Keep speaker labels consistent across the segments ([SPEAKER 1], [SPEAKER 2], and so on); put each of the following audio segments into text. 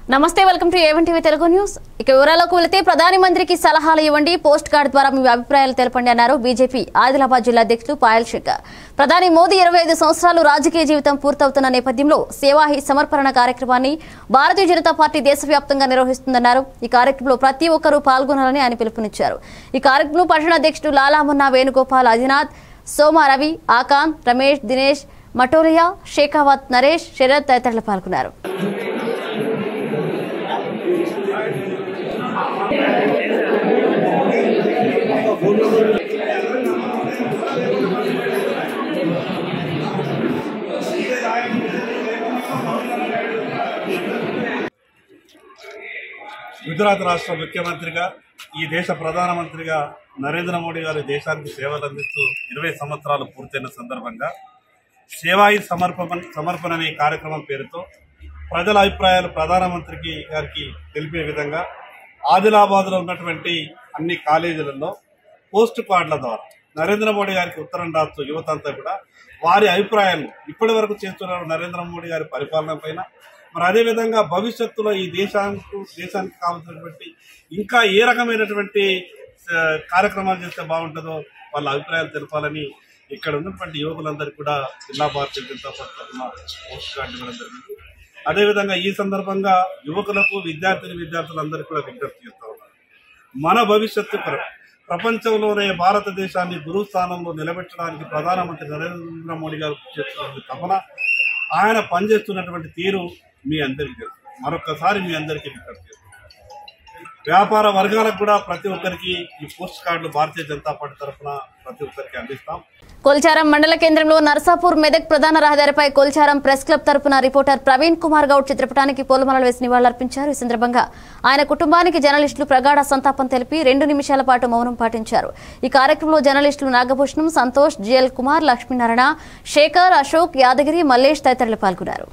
[SPEAKER 1] నమస్తే welcome to A one TV Telugu news ఇక వివరాలకు వెళితే ప్రధాని మంత్రికి సలహాలు ఇవ్వండి పోస్ట్ కార్డు ద్వారా మీ అభిప్రాయాలు తెలపండి అన్నారు బీజేపీ ఆదిలాబాద్ జిల్లా అధ్యక్షులు పాయల్ శంకర్ ప్రధాని మోదీ ఇరవై ఐదు సంవత్సరాలు రాజకీయ జీవితం పూర్తవుతున్న నేపథ్యంలో సేవా హీ సమర్పణ కార్యక్రమాన్ని భారతీయ జనతా పార్టీ దేశవ్యాప్తంగా నిర్వహిస్తుందన్నారు ఈ కార్యక్రమంలో ప్రతి ఒక్కరూ పాల్గొనాలని ఆయన పిలుపునిచ్చారు ఈ కార్యక్రమంలో పట్టణ అధ్యక్షుడు లాలామున్నా వేణుగోపాల్ ఆదినాథ్ సోమా రవి ఆకాంత్ రమేష్ దినేష్ మటోలియా షేకావత్ నరేష్ శరత్ తదితరులు పాల్గొన్నారు
[SPEAKER 2] గుజరాత్ రాష్ట్ర ముఖ్యమంత్రిగా ఈ దేశ ప్రధానమంత్రిగా నరేంద్ర మోడీ గారు దేశానికి సేవలు అందిస్తూ ఇరవై సంవత్సరాలు పూర్తయిన సందర్భంగా సేవాయి సమర్పణ సమర్పణ అనే కార్యక్రమం పేరుతో ప్రజల అభిప్రాయాలు ప్రధానమంత్రికి గారికి తెలిపే విధంగా ఆదిలాబాద్లో ఉన్నటువంటి అన్ని కాలేజీలలో పోస్ట్ కార్డుల ద్వారా నరేంద్ర మోడీ గారికి ఉత్తరం రాస్తూ యువత అంతా కూడా వారి అభిప్రాయాలు ఇప్పటి వరకు చేస్తున్న నరేంద్ర మోడీ గారి పరిపాలన పైన మరి అదేవిధంగా భవిష్యత్తులో ఈ దేశానికి దేశానికి కావాల్సినటువంటి ఇంకా ఏ రకమైనటువంటి ఆ, కార్యక్రమాలు చేస్తే బాగుంటుందో వాళ్ళ అభిప్రాయాలు తెలపాలని ఇక్కడ ఉన్నటువంటి యువకులందరికీ కూడా జిల్లా భారతీయ జనతా పార్టీ తరఫున పోస్ట్ కార్డు ఇవ్వడం జరిగింది అదేవిధంగా ఈ సందర్భంగా యువకులకు విద్యార్థిని విద్యార్థులందరికీ కూడా విజ్ఞప్తి చేస్తా ఉన్నారు మన భవిష్యత్తు కొరకు ప్రపంచంలోనే భారతదేశాన్ని గురువు స్థానంలో నిలబెట్టడానికి ప్రధానమంత్రి నరేంద్ర మోడీ గారు చేస్తున్నటువంటి తపన ఆయన పనిచేస్తున్నటువంటి తీరు మీ అందరికీ తెలుసు మరొకసారి మీ అందరికీ విజ్ఞప్తి చేస్తున్నాను. వ్యాపార వర్గాలకు కూడా ప్రతి ఒక్కరికి ఈ పోస్ట్ కార్డులు భారతీయ జనతా పార్టీ తరఫున ప్రతి ఒక్కరికి అందిస్తాం
[SPEAKER 1] కొల్చారం మండల కేంద్రంలో నర్సాపూర్ మెదక్ ప్రధాన రహదారిపై కొల్చారం ప్రెస్ క్లబ్ తరపున రిపోర్టర్ ప్రవీణ్ కుమార్ గౌడ్ చిత్రపటానికి పూలమాలలు వేసి నివాళులర్పించారు ఈ సందర్భంగా ఆయన కుటుంబానికి జర్నలిస్టులు ప్రగాఢ సంతాపం తెలిపి రెండు నిమిషాల పాటు మౌనం పాటించారు ఈ కార్యక్రమంలో జర్నలిస్టులు నాగభూషణం సంతోష్ జిఎల్ కుమార్ లక్ష్మీనారాయణ శేఖర్ అశోక్ యాదగిరి మల్లేష్ తదితరులు పాల్గొన్నారు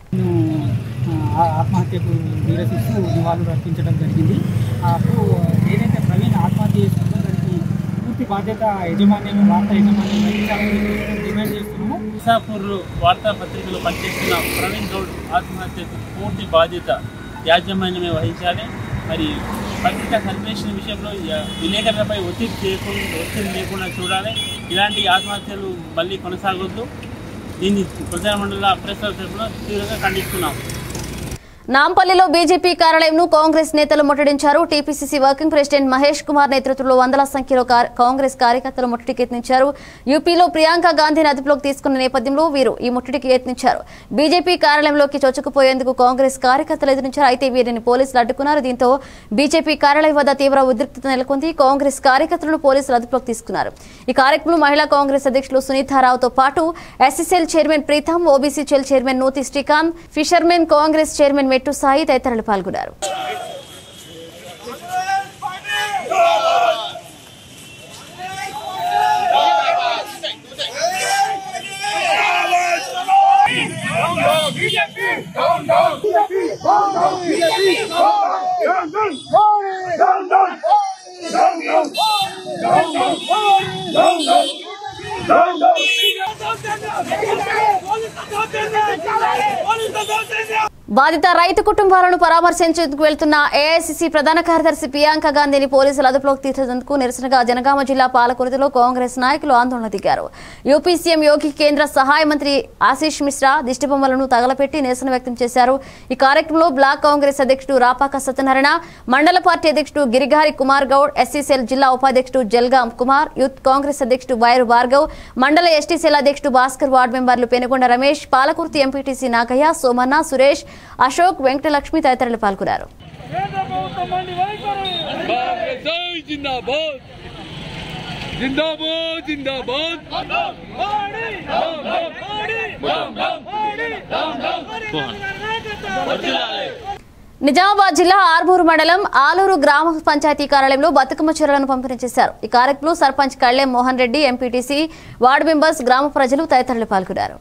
[SPEAKER 3] ఆ, ఆత్మహత్యకు నిరసిస్తూ నివాళులు అర్పించడం జరిగింది అప్పుడు ఏదైతే ప్రవీణ్ ఆత్మహత్య చేసుకుందో దానికి పూర్తి బాధ్యత యజమాన్యం వార్తా యజమాన్యం వహించాలని డిమాండ్ చేస్తున్నాము
[SPEAKER 4] ఇసాపూర్ వార్తాపత్రికలో పనిచేస్తున్న ప్రవీణ్ గౌడ్ ఆత్మహత్యకు పూర్తి బాధ్యత యాజమాన్యమే వహించాలి మరి పత్రికా సర్వేక్షణ విషయంలో య- విలేకరులపై ఒత్తిడి చేయకుండా ఒత్తిడి లేకుండా చూడాలి ఇలాంటి ఆత్మహత్యలు మళ్ళీ కొనసాగొద్దు దీన్ని ప్రజామండల ప్రెస్ క్లబ్ తరఫున తీవ్రంగా ఖండిస్తున్నాం
[SPEAKER 1] నాంపల్లిలో బీజేపీ కార్యాలయంను కాంగ్రెస్ నేతలు ముట్టడించారు TPCC working president Mahesh Kumar నేతృత్వంలో వందల సంఖ్యలో కార్- కాంగ్రెస్ కార్యకర్తలు ముట్టడికి యత్నించారు యూపీలో ప్రియాంక గాంధీని అదుపులోకి తీసుకున్న నేపథ్యంలో వీరు ఈ ముట్టడికి యత్నించారు బీజేపీ కార్యాలయంలోకి చొచ్చుకుపోయేందుకు కాంగ్రెస్ కార్యకర్తలు ఎదురించారు అయితే వీరిని పోలీసులు అడ్డుకున్నారు దీంతో బీజేపీ కార్యాలయం వద్ద తీవ్ర ఉద్రిక్తత నెలకొంది కాంగ్రెస్ కార్యకర్తలను పోలీసులు అదుపులోకి తీసుకున్నారు ఈ కార్యక్రమంలో మహిళా కాంగ్రెస్ అధ్యక్షులు సునీతారావుతో పాటు SSL chairman Pritam OBC cell chairman Nuthi Srikanth fishermen Congress chairman Mettu Sai తదితరులు పాల్గొన్నారు బాధిత రైతు కుటుంబాలను పరామర్శించేందుకు వెళ్తున్న ఏఐసిసి ప్రధాన కార్యదర్శి ప్రియాంక గాంధీని పోలీసులు అదుపులోకి తీసేందుకు నిరసనగా జనగామ జిల్లా పాలకుర్తిలో కాంగ్రెస్ నాయకులు ఆందోళన దిగారు యూపీ సీఎం యోగి కేంద్ర సహాయ మంత్రి ఆశీష్ మిశ్రా దిష్టిబొమ్మలను తగలపెట్టి నిరసన వ్యక్తం చేశారు ఈ కార్యక్రమంలో బ్లాక్ కాంగ్రెస్ అధ్యక్షుడు రాపాక సత్యనారాయణ మండల పార్టీ అధ్యక్షుడు గిరిగారి కుమార్ గౌడ్ ఎస్సీసీఎల్ జిల్లా ఉపాధ్యక్షుడు జల్గాం కుమార్ యూత్ కాంగ్రెస్ అధ్యక్షుడు వైరు భార్గవ్ మండల ఎస్టీసీఎల్ అధ్యక్షుడు భాస్కర్ వార్డు మెంబర్లు పెనుగొండ రమేష్ పాలకుర్తి ఎంపీటీసీ నాగయ్య సోమన్న సురేష్ అశోక్ వెంకటలక్ష్మి తదితరులు పాల్గొన్నారు
[SPEAKER 5] कांग्रेस जिंदाबाद जिंदाबाद जिंदाबाद
[SPEAKER 1] నిజామాబాద్ జిల్లా ఆర్మూరు మండలం ఆలూరు గ్రామ పంచాయతీ కార్యాలయంలో బతుకమ్మ చీరలను పంపిణీ చేశారు ఈ కార్యక్రమంలో sarpanch Kalyan Mohan Reddy MPTC ward members గ్రామ ప్రజలు తదితరులు పాల్గొన్నారు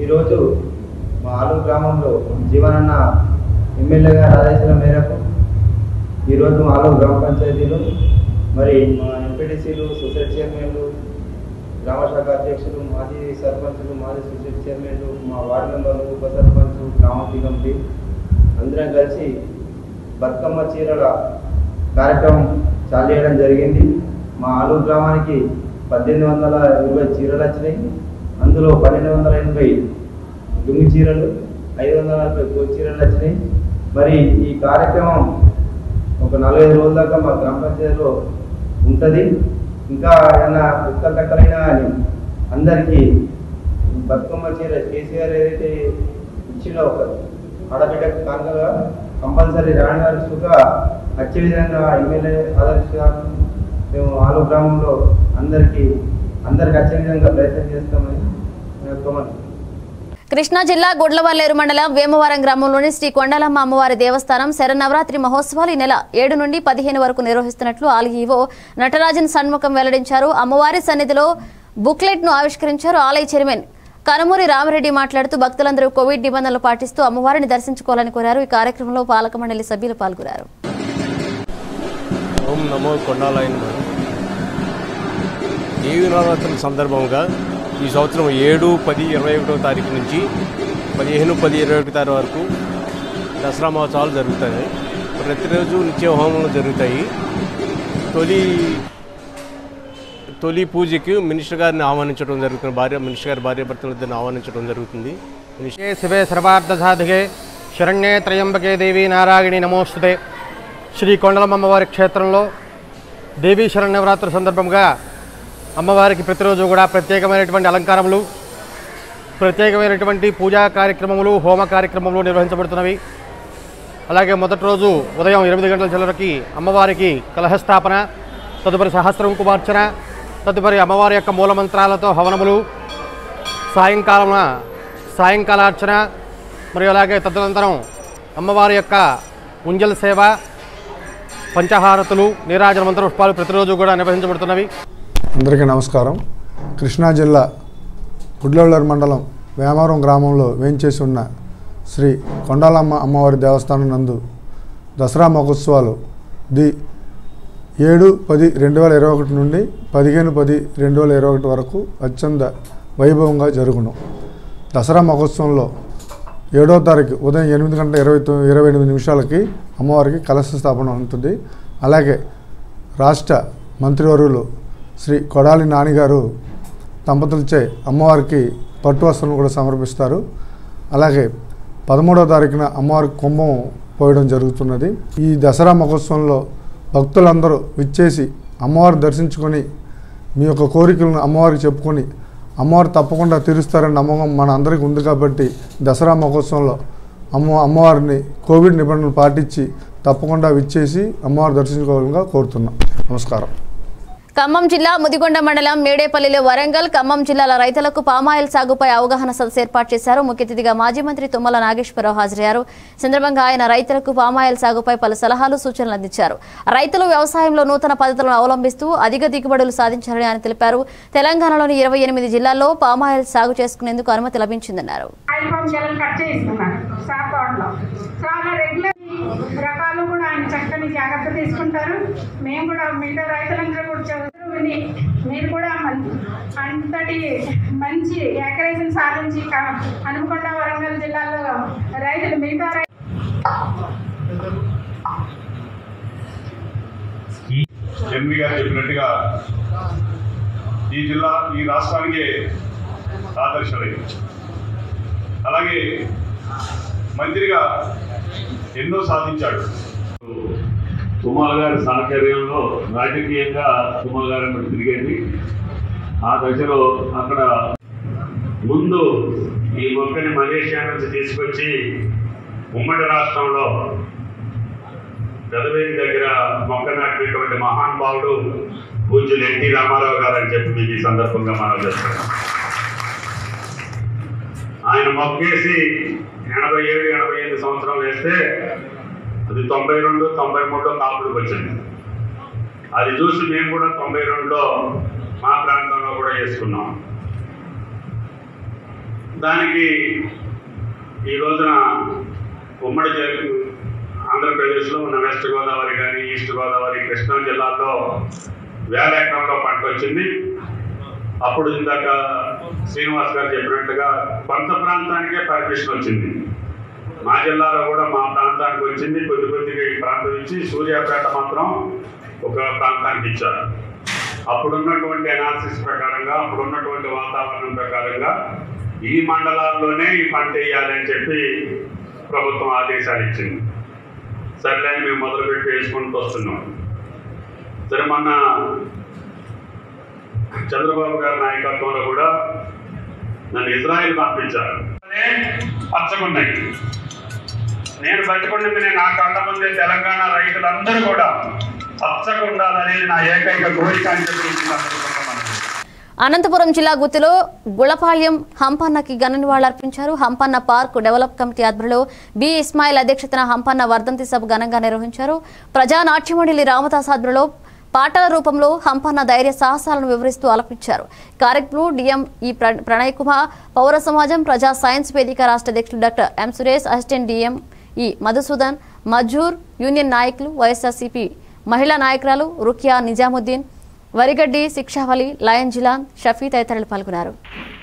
[SPEAKER 6] ఈరోజు మా ఆలూరు గ్రామంలో జీవనన్న ఎమ్మెల్యే గారి ఆదేశాల మేరకు ఈరోజు మా ఆలూరు గ్రామ పంచాయతీలో మరి మా ఎంపీటీసీలు సొసైటీ చైర్మన్లు గ్రామ శాఖ అధ్యక్షులు మాజీ సర్పంచులు మాజీ సొసైటీ చైర్మన్లు మా వార్డు మెంబర్లు ఉప సర్పంచ్ గ్రామ కమిటీ అందరం కలిసి బతుకమ్మ చీరల కార్యక్రమం చాలు చేయడం జరిగింది మా ఆలూరు గ్రామానికి పద్దెనిమిది వందల ఇరవై చీరలు వచ్చినాయి అందులో పన్నెండు వందల ఎనభై లుంగి చీరలు ఐదు వందల నలభై గో చీరలు వచ్చినాయి మరి ఈ కార్యక్రమం ఒక నలభై రోజుల దాకా మా గ్రామ పంచాయతీలో ఉంటుంది ఇంకా ఏమైనా కుక్క కట్టలైనా కానీ అందరికీ బతుకమ్మ చీర కేసీఆర్ ఏదైతే ఇచ్చిందో ఒక ఆడబిడ్డకు కానుకగా కంపల్సరీ రాణి గారి సుఖ వచ్చే విధంగా ఎమ్మెల్యే ఆదర్శంగా మేము ఆలు గ్రామంలో అందరికీ అందరికి వచ్చే విధంగా ప్రయత్నం చేస్తామని నేను కోరుకుంటున్నాను.
[SPEAKER 1] కృష్ణా జిల్లా గుడ్లవల్లేరు మండలం వేమవరం గ్రామంలోని శ్రీ కొండలమ్మ అమ్మవారి దేవస్థానం శరన్నవరాత్రి మహోత్సవాలు ఈ నెల ఏడు నుండి పదిహేను వరకు నిర్వహిస్తున్నట్లు ఆలయ నటరాజన్ సన్ముఖం వెల్లడించారు అమ్మవారి సన్నిధిలో బుక్లెట్ ను ఆవిష్కరించారు ఆలయ చైర్మన్ కనుమూరి రామరెడ్డి మాట్లాడుతూ భక్తులందరూ కోవిడ్ నిబంధనలు పాటిస్తూ అమ్మవారిని దర్శించుకోవాలని కోరారు ఈ కార్యక్రమంలో పాలక మండలి సభ్యులు పాల్గొన్నారు
[SPEAKER 7] ఓం నమో కొండాలయన దేవి నవరాత్రుల సందర్భంగా ఈ సంవత్సరం ఏడు పది ఇరవై ఒకటో తారీఖు నుంచి పదిహేను పది ఇరవై ఒకటి తారీఖు వరకు దసరా మహోత్సవాలు జరుగుతాయి ప్రతిరోజు నిత్య హోమాలు జరుగుతాయి తొలి తొలి పూజకి మినిస్టర్ గారిని ఆహ్వానించడం జరుగుతుంది భార్య మినిస్టర్ గారి భార్య భర్తలిద్దరిని ఆహ్వానించడం జరుగుతుంది మినిస్టర్
[SPEAKER 8] శివే శివే సర్వార్థసాధికే శరణ్యే త్రయంబకే దేవి నారాయణి నమోస్తుతే శ్రీ కొండలమ్మ అమ్మవారి క్షేత్రంలో దేవీ శరణ్యవరాత్రి సందర్భంగా అమ్మవారికి ప్రతిరోజు కూడా ప్రత్యేకమైనటువంటి అలంకారములు ప్రత్యేకమైనటువంటి పూజా కార్యక్రమములు హోమ కార్యక్రమములు నిర్వహించబడుతున్నవి అలాగే మొదటి రోజు ఉదయం ఎనిమిది గంటల చిల్లరకి అమ్మవారికి కలహస్థాపన తదుపరి సహస్రం కుమార్చన తదుపరి అమ్మవారి యొక్క మూలమంత్రాలతో హవనములు సాయంకాలమున సాయంకాలార్చన మరియు అలాగే తదనంతరం అమ్మవారి యొక్క ఉంజల్ సేవ పంచహారతులు నీరాజన మంత్ర పుష్పాలు ప్రతిరోజు కూడా నిర్వహించబడుతున్నవి
[SPEAKER 9] అందరికీ నమస్కారం కృష్ణా జిల్లా గుడ్లవల్లూరు మండలం వేమవరం గ్రామంలో వేంచేసి ఉన్న శ్రీ కొండాలమ్మ అమ్మవారి దేవస్థానం నందు దసరా మహోత్సవాలు ది ఏడు పది రెండు వేల ఇరవై ఒకటి నుండి పదిహేను పది రెండు వేల ఇరవై ఒకటి వరకు అత్యంత వైభవంగా జరుగును దసరా మహోత్సవంలో ఏడో తారీఖు ఉదయం ఎనిమిది గంటల ఇరవై తొమ్మిది ఇరవై ఎనిమిది నిమిషాలకి అమ్మవారికి కలశ స్థాపన ఉంటుంది అలాగే రాష్ట్ర మంత్రివర్యులు శ్రీ కొడాలి నానిగారు దంపతులచే అమ్మవారికి పట్టు వస్త్రం కూడా సమర్పిస్తారు అలాగే పదమూడవ తారీఖున అమ్మవారికి కుంభం పోయడం జరుగుతున్నది ఈ దసరా మహోత్సవంలో భక్తులందరూ విచ్చేసి అమ్మవారు దర్శించుకొని మీ యొక్క కోరికలను అమ్మవారికి చెప్పుకొని అమ్మవారు తప్పకుండా తీరుస్తారని నమ్మకం మన అందరికీ ఉంది కాబట్టి దసరా మహోత్సవంలో అమ్మ అమ్మవారిని కోవిడ్ నిబంధనలు పాటించి తప్పకుండా విచ్చేసి అమ్మవారు దర్శించుకోవాలని కోరుతున్నాం నమస్కారం
[SPEAKER 1] ఖమ్మం జిల్లా ముదిగొండ మండలం మేడేపల్లిలో వరంగల్ ఖమ్మం జిల్లాల రైతులకు పామాయిల్ సాగుపై అవగాహన సదస్సు ఏర్పాటు చేశారు ముఖ్య అతిథిగా మాజీ మంత్రి తుమ్మల నాగేశ్వరరావు హాజరయ్యారు ఈ సందర్భంగా ఆయన రైతులకు పామాయిల్ సాగుపై పలు సలహాలు సూచనలు అందించారు రైతులు వ్యవసాయంలో నూతన పద్ధతులను అవలంబిస్తూ అధిక దిగుబడులు సాధించారని ఆయన తెలిపారు తెలంగాణలోని ఇరవై ఎనిమిది జిల్లాల్లో పామాయిల్ సాగు చేసుకునేందుకు అనుమతి లభించిందన్నారు
[SPEAKER 10] ఆయిల్ పంప్ చెల్లెలు కట్ చేయిస్తున్నారు సార్ తోటలో సో అలా రెగ్యులర్ రకాలు కూడా ఆయన చక్కని జాగ్రత్త తీసుకుంటారు మేము కూడా మిగతా రైతులందరూ కూడా చదువు విని మీరు కూడా మం- అంతటి మంచి ఏకరేషన్ సాధించి క- హనుమకొండ వరంగల్ జిల్లాలో రైతులు మిగతా రై
[SPEAKER 11] ఎంపీ గారు చెప్పినట్టుగా ఈ జిల్లా ఈ రాష్ట్రానికే ఆదర్శమైంది అలాగే మంత్రిగా ఎన్నో సాధించాడు
[SPEAKER 12] తుమ్మల గారి సాహచర్యంలో రాజకీయంగా తుమ్మల గారి వెంబడి తిరిగేది ఆ దశలో అక్కడ ముందు ఈ మొక్కని మలేషియా నుంచి తీసుకొచ్చి ఉమ్మడి రాష్ట్రంలో పెదవేలి దగ్గర మొక్క నాటినటువంటి మహానుభావుడు పూజ్యులు ఎన్టీ రామారావు గారు అని చెప్పి మీకు ఈ సందర్భంగా మనం చేస్తాం ఆయన మొక్కేసి ఎనభై ఏడు ఎనభై ఎనిమిది సంవత్సరాలు వేస్తే అది తొంభై రెండు తొంభై మూడులో కాపులకు వచ్చింది అది చూసి మేము కూడా తొంభై రెండులో మా ప్రాంతంలో కూడా వేసుకున్నాం దానికి ఈ రోజున ఉమ్మడి జ- ఆంధ్రప్రదేశ్లో ఉన్న వెస్ట్ గోదావరి కానీ ఈస్ట్ గోదావరి కృష్ణా జిల్లాల్లో వేల ఎకరంలో పంట వచ్చింది అప్పుడు ఇందాక శ్రీనివాస్ గారు చెప్పినట్టుగా కొంత ప్రాంతానికే పర్మిషన్ వచ్చింది మా జిల్లాలో కూడా మా ప్రాంతానికి వచ్చింది కొద్ది కొద్దిగా ఈ ప్రాంతం ఇచ్చి సూర్యాపేట మాత్రం ఒక ప్రాంతానికి ఇచ్చారు అప్పుడున్నటువంటి అనాలిసిస్ ప్రకారంగా అప్పుడున్నటువంటి వాతావరణం ప్రకారంగా ఈ మండలాల్లోనే ఈ పంట వేయాలని చెప్పి ప్రభుత్వం ఆదేశాలు ఇచ్చింది సర్లే అని మేము మొదలుపెట్టి వేసుకుంటూ వస్తున్నాం సరే మొన్న చంద్రబాబు గారి నాయకత్వంలో కూడా నన్ను ఇజ్రాయిల్ పంపించారు పచ్చగున్నాయి నేను బతికుండింది నేను నా కళ్ళ ముందే తెలంగాణ రైతులందరూ కూడా పచ్చగా ఉండాలనేది నా ఏకైక కోరిక అని చెప్పి ఈ సందర్భంగా మనవి
[SPEAKER 1] అనంతపురం జిల్లా గుత్తిలో గుళపాళ్యం హంపన్నకి ఘన నివాళులర్పించారు హంపన్న పార్క్ డెవలప్ కమిటీ ఆధ్వర్యంలో బి ఇస్మాయిల్ అధ్యక్షతన హంపన్న వర్ధంతి సభ ఘనంగా నిర్వహించారు ప్రజా నాట్యమండలి రామదాస్ ఆధ్వర్యంలో పాటల రూపంలో హంపన్న ధైర్య సాహసాలను వివరిస్తూ ఆలపించారు కార్యక్రమంలో డిఎం ఈ ప్ర- ప్రణయ్ కుమార్ పౌర సమాజం ప్రజా సైన్స్ వేదిక రాష్ట్ర అధ్యక్షులు doctor M Suresh assistant DM E Madhusudan Mazdoor union నాయకులు వైఎస్ఆర్సీపీ మహిళా నాయకురాలు రుకియా నిజాముద్దీన్ వరిగడ్డి శిక్షావలి లయన్ జిలాన్ షఫీ తదితరులు పాల్గొన్నారు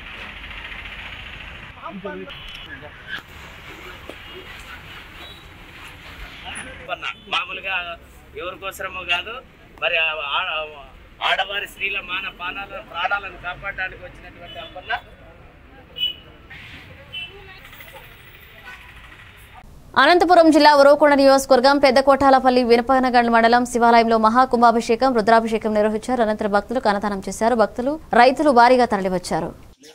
[SPEAKER 13] సంపన్న మామూలుగా ఎవరికోసరమో కాదు మరి ఆ ఆ- ఆడవారి స్త్రీల మాన పానాల ప్రాణాలను కాపాడడానికి వచ్చినటువంటి సంపన్న
[SPEAKER 1] అనంతపురం జిల్లా ఉరవకొండ నియోజకవర్గం పెద్దకోటాలపల్లి వినపనగండ్ల మండలం శివాలయంలో మహాకుంభాభిషేకం రుద్రాభిషేకం నిర్వహించారు అనంతరం భక్తులకు అన్నదానం చేశారు భక్తులు రైతులు భారీగా తరలివచ్చారు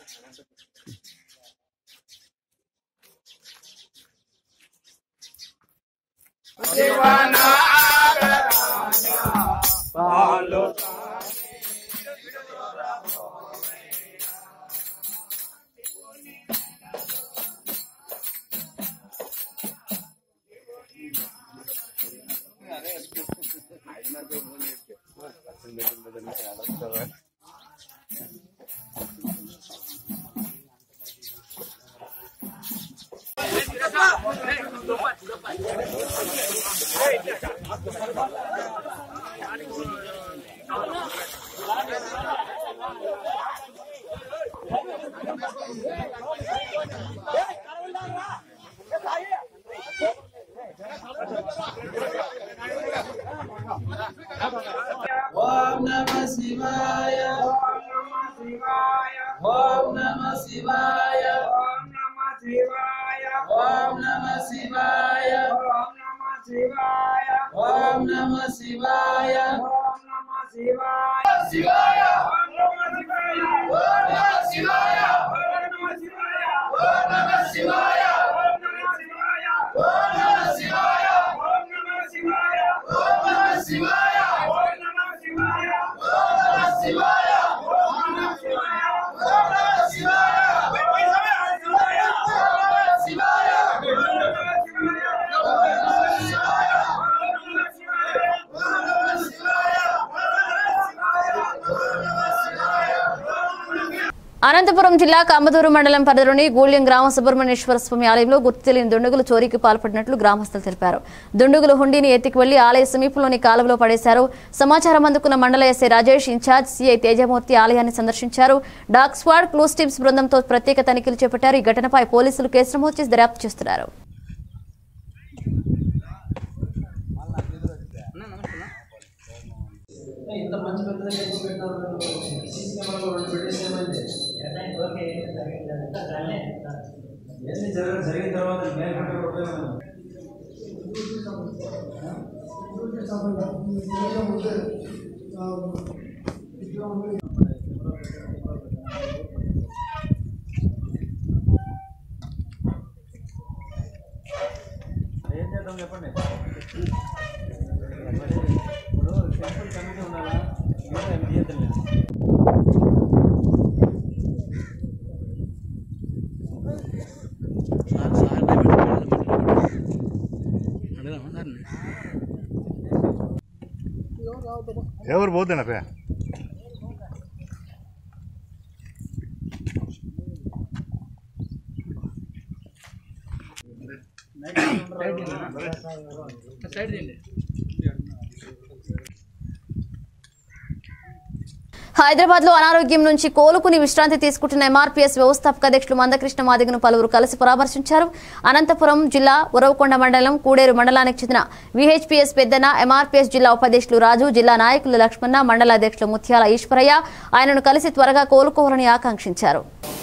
[SPEAKER 14] ఓం నమ శివాయ ఓం నమ శివాయ ఓం నమ శివాయ ఓం నమ శివాయ ఓం నమ శివాయ ఓం నమ శివాయ ఓం నమ శివాయ శివాయ ఓం నమ శివాయ ఓం నమ శివాయ ఓం నమ శివాయ ఓం నమ శివాయ ఓం నమ శివాయ ఓం నమ శివాయ ఓం నమ శివాయ ఓం నమ శివాయ ఓం నమ శివాయ ఓం నమ శివాయ ఓం నమ శివాయ ఓం నమ శివాయ
[SPEAKER 1] అనంతపురం జిల్లా కమ్మదూరు మండలం పరిధిలోని గూళ్యం గ్రామ సుబ్రహ్మణ్యేశ్వర స్వామి ఆలయంలో గుర్తు తెలియని దుండగులు చోరీకి పాల్పడినట్లు గ్రామస్తులు తెలిపారు దుండగులు హుండీని ఎత్తికి వెళ్లి ఆలయ సమీపంలోని కాలువలో పడేశారు సమాచారం అందుకున్న మండల SI Rajesh in-charge CI Tejamurthy ఆలయాన్ని సందర్శించారు డాగ్ స్క్వాడ్ క్లూస్ టీమ్స్ బృందంతో ప్రత్యేక తనిఖీలు చేపట్టారు ఈ ఘటనపై పోలీసులు కేసు నమోదు చేసి దర్యాప్తు చేస్తున్నారు
[SPEAKER 14] ఇంత మంచి పెద్ద దగ్గర పెట్టినారు సీసీ కెమెరాలో రెండు పెట్టేసి ఏమైంది ఏంది జరగ జరిగిన తర్వాత మేల్కొంటే ఉపయోగం ఏం చేద్దాం చెప్పండి ఇప్పుడు టెంపుల్ కమిటీ ఉండాలా మీరు ఏం చేయటం లేదు
[SPEAKER 15] ఎవరు పోతున్నా
[SPEAKER 1] హైదరాబాద్ లో అనారోగ్యం నుంచి కోలుకుని విశ్రాంతి తీసుకుంటున్న ఎంఆర్పీఎస్ వ్యవస్థాపక అధ్యక్షులు మందకృష్ణ మాదిగను పలువురు కలిసి పరామర్శించారు అనంతపురం జిల్లా ఉరవకొండ మండలం కూడేరు మండలానికి చెందిన విహెచ్పీఎస్ పెద్దన ఎంఆర్పీఎస్ జిల్లా ఉపాధ్యక్షులు రాజు జిల్లా నాయకులు లక్ష్మణ మండల అధ్యక్షులు ముత్యాల ఈశ్వరయ్య ఆయనను కలిసి త్వరగా కోలుకోవాలని ఆకాంక్షించారు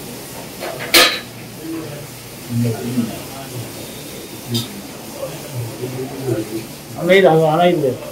[SPEAKER 3] లేదు అది అలా ఇది లేదు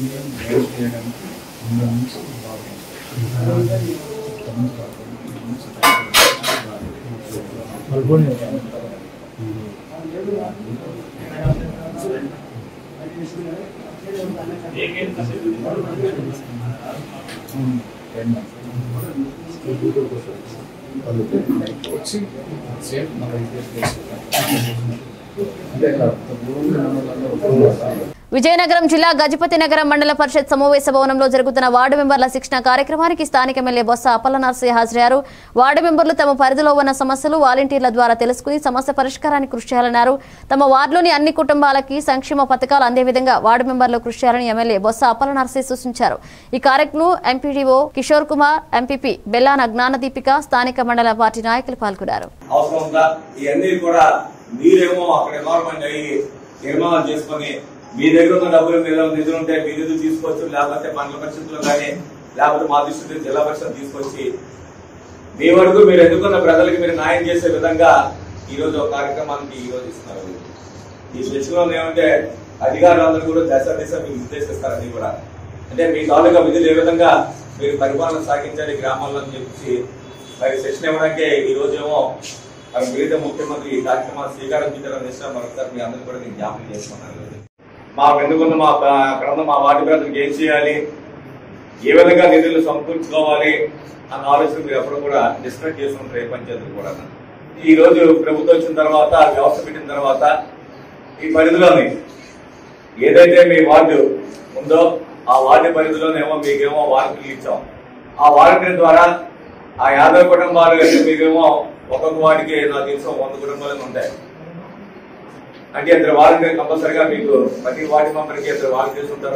[SPEAKER 1] విజయనగరం జిల్లా గజపతి నగరం మండల పరిషత్ సమావేశ భవనంలో జరుగుతున్న వార్డు మెంబర్ల శిక్షణ కార్యక్రమానికి స్థానిక ఎమ్మెల్యే బొత్స అప్పల నర్సయ్య హాజరయ్యారు వార్డు మెంబర్లు తమ పరిధిలో ఉన్న సమస్యలు వాలంటీర్ల ద్వారా తెలుసుకుని సమస్య పరిష్కారానికి కృషి చేయాలన్నారు తమ వార్డులోని అన్ని కుటుంబాలకి సంక్షేమ పథకాలు అందే విధంగా వార్డు మెంబర్లు కృషి చేయాలని ఎమ్మెల్యే బొత్స అప్పల నర్సయ్య సూచించారు ఈ కార్యక్రమం ఎంపీడీఓ కిషోర్ కుమార్ ఎంపీపీ బెల్లాన జ్ఞానదీపిక స్థానిక మండల పార్టీ నాయకులు పాల్గొన్నారు
[SPEAKER 16] అవసరం ఉందా ఇవన్నీ కూడా మీరేమో అక్కడ ఎన్వైరన్మెంట్ అయ్యి నిర్మాణం చేసుకొని మీ దగ్గర ఉన్న డబ్బులు మీద నిధులు ఉంటే మీ నిధులు తీసుకోవచ్చు లేకపోతే మండల పరిషత్తులో కానీ లేకపోతే మా దృష్టికి జిల్లా పరిషత్ తీసుకొచ్చి మీ వరకు మీరు ఎన్నుకున్న ప్రజలకు మీరు న్యాయం చేసే విధంగా ఈ రోజు ఒక కార్యక్రమానికి ఈ రోజు ఇస్తున్నారు ఈ శిక్షణలో ఏమంటే అధికారులందరూ కూడా దశ దిశ మీకు నిర్దేశిస్తారు అన్ని కూడా అంటే మీ తాలూకా విధులు ఏ విధంగా మీరు పరిపాలన సాగించాలి గ్రామాల్లో అని చెప్పి మరి శిక్షణ ఇవ్వడానికే ఈ రోజు ఏమో మరి మిగతా ముఖ్యమంత్రి ఈ కార్యక్రమాన్ని శ్రీకారం చుట్టారని విషయం మరొకసారి మీ అందరూ కూడా నేను జ్ఞాపకం చేసుకున్నాను మా వెనుకున్న మా అక్కడ ఉన్న మా వార్డు ప్రజలకు ఏం చేయాలి ఏ విధంగా నిధులు సమకూర్చుకోవాలి అన్న ఆలోచన మీరు ఎప్పుడు కూడా డిస్కస్ చేసుకుంటారు ఏ పంచాయతీలు కూడా ఈ రోజు ప్రభుత్వం వచ్చిన తర్వాత వ్యవస్థ పెట్టిన తర్వాత ఈ పరిధిలోని ఏదైతే మీ వార్డు ఉందో ఆ వార్డు పరిధిలోనేమో మీకేమో వాలంటీర్లు ఇచ్చాం ఆ వాలంటీర్ ద్వారా ఆ యాభై కుటుంబాలు అయితే మీకేమో ఒక్కొక్క వాడికి నాకు తెలిసిన వంద కుటుంబాలు ఉంటాయి అంటే ఇద్దరు వాలంటీర్ కంపల్సరిగా మీకు ప్రతి వార్డు మెంబర్కి ఇద్దరు వాలంటీర్స్ ఉంటారు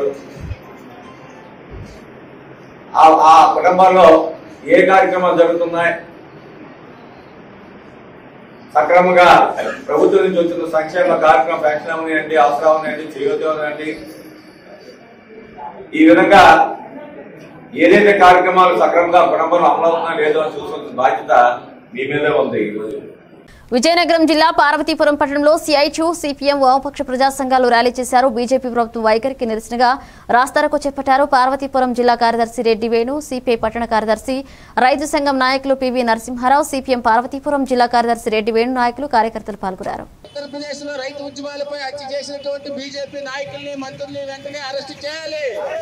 [SPEAKER 16] ఆ ఆ కుటుంబాల్లో ఏ కార్యక్రమాలు జరుగుతున్నాయి సక్రమంగా ప్రభుత్వం నుంచి వచ్చిన సంక్షేమ కార్యక్రమం పెన్షన్ ఉన్నాయండి అవసరం ఉన్నాయండి చేయూత ఉన్నాయండి ఈ విధంగా ఏదైతే కార్యక్రమాలు సక్రమంగా కుటుంబంలో అమలు అవుతున్నాయో లేదో అని చూసుకోవాల్సిన బాధ్యత మీ మీదే ఉంది ఈ రోజు
[SPEAKER 1] విజయనగరం జిల్లా పార్వతీపురం పట్టణంలో సిఐచు సిపిఎం వామపక్ష ప్రజా సంఘాలు ర్యాలీ చేశారు బీజేపీ ప్రభుత్వం వైఖరికి నిరసనగా రాస్తారకు చేపట్టారు పార్వతీపురం జిల్లా కార్యదర్శి రెడ్డి వేణు సిపిఐ పట్టణ కార్యదర్శి రైతు సంఘం నాయకులు పివి నరసింహారావు సిపిఎం పార్వతీపురం జిల్లా కార్యదర్శి రెడ్డి వేణు నాయకులు కార్యకర్తలు పాల్గొన్నారు
[SPEAKER 17] ఆంధ్రప్రదేశ్ లో రైతు ఉద్యమాలపై హత్య చేసినటువంటి బీజేపీ నాయకుల్ని మంత్రుల్ని వెంటనే అరెస్ట్ చేయాలి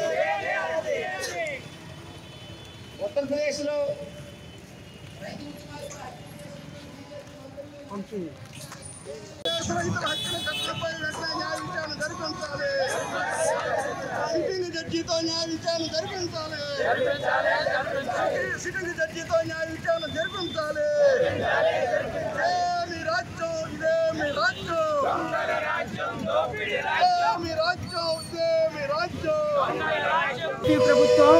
[SPEAKER 17] ఉత్తరప్రదేశ్ లో
[SPEAKER 14] సిట్టింగ్ జడ్జితో న్యాయ విచారణ జరిపించాలి సిట్టింగ్ జడ్జితో న్యాయ విచారణ జరిపించాలి ఇదే మీ రాజ్యం ఇదే మీ రాజ్యం ఇదే మీ రాజ్యం ఇదే మీ రాజ్యం
[SPEAKER 3] ఈ ప్రభుత్వం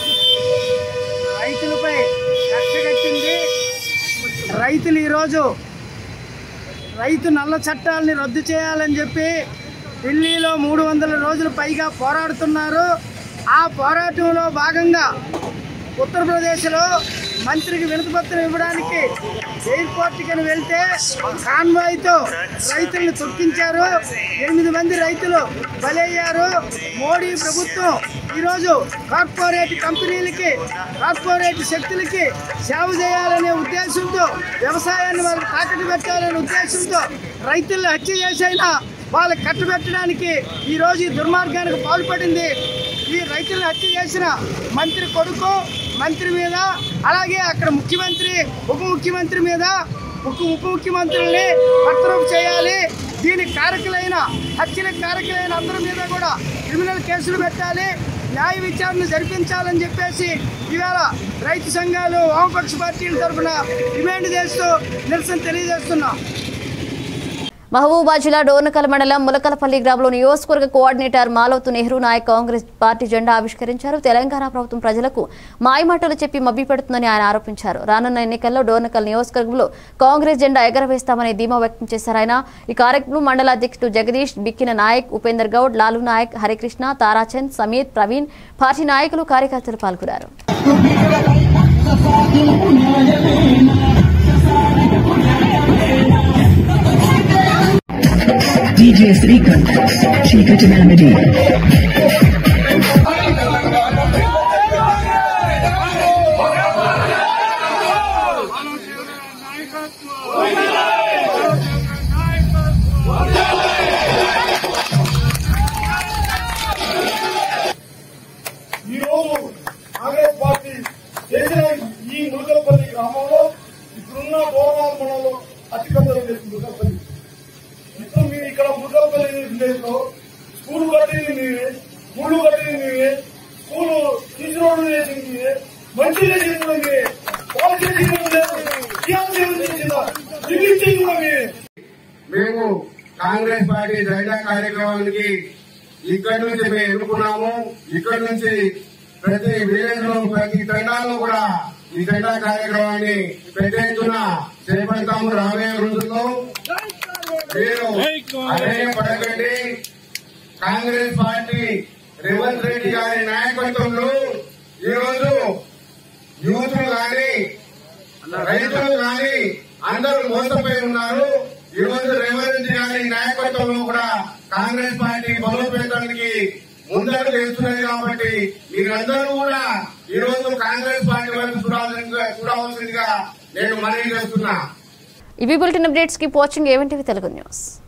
[SPEAKER 3] రైతులపై కక్ష కట్టింది రైతులు ఈరోజు రైతు నల్ల చట్టాలని రద్దు చేయాలని చెప్పి ఢిల్లీలో మూడు వందల రోజులు పైగా పోరాడుతున్నారు ఆ పోరాటంలో భాగంగా ఉత్తరప్రదేశ్లో మంత్రికి వినతిపత్రం ఇవ్వడానికి ఎయిర్పోర్ట్కి వెళ్తే కాన్వాయ్తో రైతులను తొక్కించారు ఎనిమిది మంది రైతులు బలయ్యారు మోడీ ప్రభుత్వం ఈరోజు కార్పొరేట్ కంపెనీలకి కార్పొరేట్ శక్తులకి సేవ చేయాలనే ఉద్దేశంతో వ్యవసాయాన్ని వాళ్ళకి తాకట్టు పెట్టాలనే ఉద్దేశంతో రైతులను హత్య చేసైనా వాళ్ళకి కట్టబెట్టడానికి ఈరోజు ఈ దుర్మార్గానికి పాల్పడింది ఈ రైతులను హత్య చేసిన మంత్రి కొడుకు మంత్రి మీద అలాగే అక్కడ ముఖ్యమంత్రి ఉప ముఖ్యమంత్రి మీద ఉప ఉప ముఖ్యమంత్రుల్ని బర్తరఫ్ చేయాలి దీనికి కారకులైన హత్యలకు కారకులైన అందరి మీద కూడా క్రిమినల్ కేసులు పెట్టాలి న్యాయ విచారణ జరిపించాలని చెప్పేసి ఇవాళ రైతు సంఘాలు వామపక్ష పార్టీల తరఫున డిమాండ్ చేస్తూ నిరసన తెలియజేస్తున్నాం
[SPEAKER 1] మహబూబాబాద్ జిల్లా డోర్నకల్ మండలం ములకలపల్లి గ్రామంలో నియోజకవర్గ కోఆర్డినేటర్ మాలవతు నెహ్రూ నాయక్ కాంగ్రెస్ పార్టీ జెండా ఆవిష్కరించారు తెలంగాణ ప్రభుత్వం ప్రజలకు మాయమాటలు చెప్పి మభ్యపెడుతుందని ఆయన ఆరోపించారు రానున్న ఎన్నికల్లో డోర్నకల్ నియోజకవర్గంలో కాంగ్రెస్ జెండా ఎగరవేస్తామని ధీమా వ్యక్తం చేశారు ఆయన ఈ కార్యక్రమంలో మండల అధ్యక్షుడు జగదీష్ బిక్కిన నాయక్ ఉపేందర్ గౌడ్ లాలు నాయక్ హరికృష్ణ తారాచంద్ సమీర్ ప్రవీణ్ పార్టీ నాయకులు కార్యకర్తలు పాల్గొన్నారు
[SPEAKER 18] DJ Srikant, చీకటి మెలమెడి
[SPEAKER 19] ఈ రోజు కాంగ్రెస్ పార్టీ చేసిన ఈ మురుగల్పల్లి గ్రామంలో ఇప్పుడున్న దూరనాథ మండలంలో అతిపెద్ద విలేజ్ మురుగల్పల్లి ఇప్పుడు మీరు ఇక్కడ మురుగల్పల్లి విలేజ్ లో స్కూల్ కట్టింది మీరే గుళ్ళు కట్టింది మీరే స్కూల్ తీసుకురావడం చేసింది మీరే మంచి చేసింది కూడా మీరే వాళ్ళు చేసింది కూడా మీరే టీఆర్ఎస్ ఏం చేసిందా ఇల్లు ఇచ్చింది కూడా మీరే
[SPEAKER 20] మేము కాంగ్రెస్ పార్టీ జెండా కార్యక్రమానికి ఇక్కడి నుంచి మేము ఎన్నుకున్నాము ఇక్కడి నుంచి ప్రతి విలేజ్ లో ప్రతి తండాలో కూడా ఈ జెండా కార్యక్రమాన్ని పెద్ద ఎత్తున చేపడతాము రాబోయే రోజుల్లో మీరు అదే పడకండి కాంగ్రెస్ పార్టీ రేవంత్ రెడ్డి గారి నాయకత్వంలో ఈ రోజు యూత్ గాని రైతులు గాని అందరూ మోసపోయి ఉన్నారు ఈ రోజు రేవంత్ రెడ్డి గారి నాయకత్వంలో కూడా కాంగ్రెస్ పార్టీ బలోపేతానికి ముందడుగు వేస్తున్నది కాబట్టి మీరందరూ కూడా ఈ రోజు కాంగ్రెస్ పార్టీ వైపు చూడాల్సిందిగా చూడవలసిందిగా నేను మనవి చేస్తున్నా
[SPEAKER 1] ఇవి బులెటిన్ అప్డేట్స్ కి వాచింగ్ ఏవెంటివి తెలుగు న్యూస్